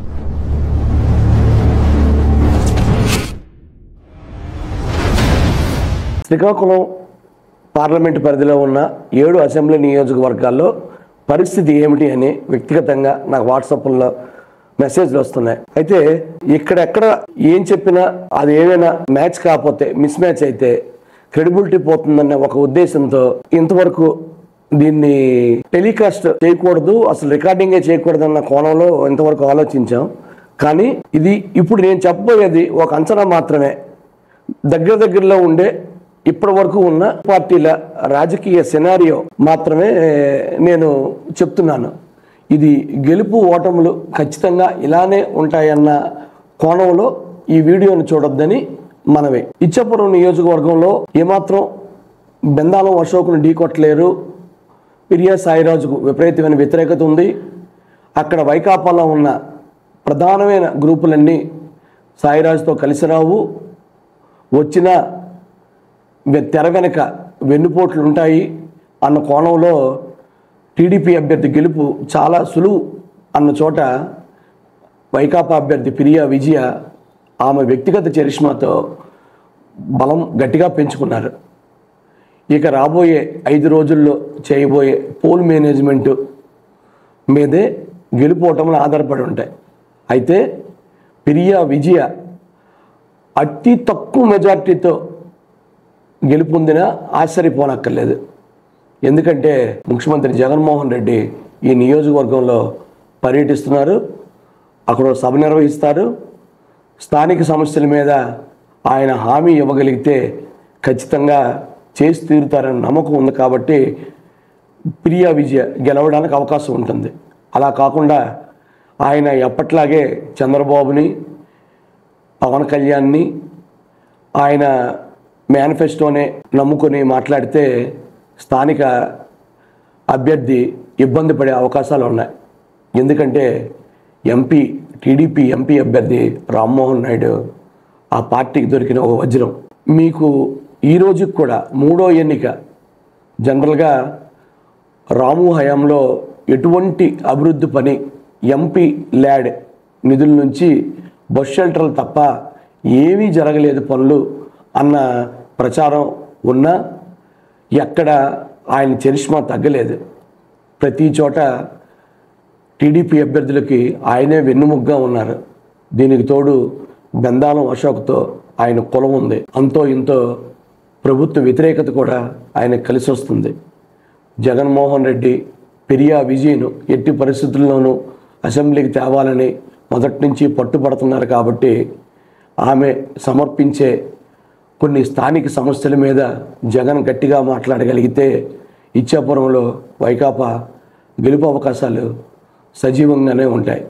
Srikakulam parliament పరిధిలో ఉన్న ఏడు అసెంబ్లీ నియోజకవర్గాల్లో పరిస్థితి ఏమిటి అని వ్యక్తిగతంగా నాకు వాట్సాప్లో మెసేజ్లు వస్తున్నాయి అయితే ఇక్కడెక్కడ ఏం చెప్పినా అది ఏమైనా మ్యాచ్ కాకపోతే మిస్ మ్యాచ్ అయితే క్రెడిబిలిటీ పోతుందనే ఒక ఉద్దేశంతో ఇంతవరకు దీన్ని టెలికాస్ట్ చేయకూడదు అసలు రికార్డింగే చేయకూడదు అన్న కోణంలో ఇంతవరకు ఆలోచించాం కానీ ఇది ఇప్పుడు నేను చెప్పబోయేది ఒక అంచనా మాత్రమే దగ్గర దగ్గరలో ఉండే ఇప్పటి వరకు ఉన్న పార్టీల రాజకీయ సినారియో మాత్రమే నేను చెప్తున్నాను ఇది గెలుపు ఓటములు ఖచ్చితంగా ఇలానే ఉంటాయన్న కోణంలో ఈ వీడియోను చూడొద్దని మనమే ఇచ్చాపురం నియోజకవర్గంలో ఏమాత్రం బెందాలం అశోకును ఢీకొట్టలేరు పిరియా సాయిరాజుకు విపరీతమైన వ్యతిరేకత ఉంది అక్కడ వైకాపాలో ఉన్న ప్రధానమైన గ్రూపులన్నీ సాయిరాజుతో కలిసి రావు వచ్చిన వె- తెర వెనక వెన్నుపోట్లు ఉంటాయి అన్న కోణంలో టీడీపీ అభ్యర్థి గెలుపు చాలా సులువు అన్న చోట వైకాపా అభ్యర్థి పిరియా విజయ ఆమె వ్యక్తిగత చరిష్మాతో బలం గట్టిగా పెంచుకున్నారు ఇక రాబోయే ఐదు రోజుల్లో చేయబోయే పోల్ మేనేజ్మెంట్ మీదే గెలుపు ఓటములు ఆధారపడి ఉంటాయి అయితే పిరియా విజయ అతి తక్కువ మెజార్టీతో గెలుపొందిన ఆశ్చర్యపోనక్కర్లేదు ఎందుకంటే ముఖ్యమంత్రి జగన్మోహన్ రెడ్డి ఈ నియోజకవర్గంలో పర్యటిస్తున్నారు అక్కడ ఓ సభ నిర్వహిస్తారు స్థానిక సమస్యల మీద ఆయన హామీ ఇవ్వగలిగితే ఖచ్చితంగా చేసి తీరుతారని నమ్మకం ఉంది కాబట్టి ప్రియా విజయ గెలవడానికి అవకాశం ఉంటుంది అలా కాకుండా ఆయన ఎప్పట్లాగే చంద్రబాబుని పవన్ కళ్యాణ్ని ఆయన మేనిఫెస్టోనే నమ్ముకొని మాట్లాడితే స్థానిక అభ్యర్థి ఇబ్బంది పడే అవకాశాలు ఉన్నాయి ఎందుకంటే ఎంపీ టీడీపీ ఎంపీ అభ్యర్థి రామ్మోహన్ నాయుడు ఆ పార్టీకి దొరికిన ఒక వజ్రం మీకు ఈ రోజుకి కూడా మూడో ఎన్నిక జనరల్గా రాము హయాంలో ఎటువంటి అభివృద్ధి పని ఎంపీ ల్యాడ్ నిధుల నుంచి బస్ షెల్టర్లు తప్ప ఏమీ జరగలేదు పనులు అన్న ప్రచారం ఉన్నా ఎక్కడ ఆయన చరిష్మా తగ్గలేదు ప్రతి చోట టీడీపీ అభ్యర్థులకి ఆయనే వెన్నుముగ్గా ఉన్నారు దీనికి తోడు బెందాలం అశోక్తో ఆయన కులం ఉంది అంతో ఇంతో ప్రభుత్వ వ్యతిరేకత కూడా ఆయన కలిసి వస్తుంది జగన్మోహన్ రెడ్డి పెరియా విజయ్ను ఎట్టి పరిస్థితుల్లోనూ అసెంబ్లీకి తేవాలని మొదటి నుంచి పట్టుబడుతున్నారు కాబట్టి ఆమె సమర్పించే కొన్ని స్థానిక సమస్యల మీద జగన్ గట్టిగా మాట్లాడగలిగితే ఇచ్చాపురంలో వైకాపా గెలుపు అవకాశాలు సజీవంగానే ఉంటాయి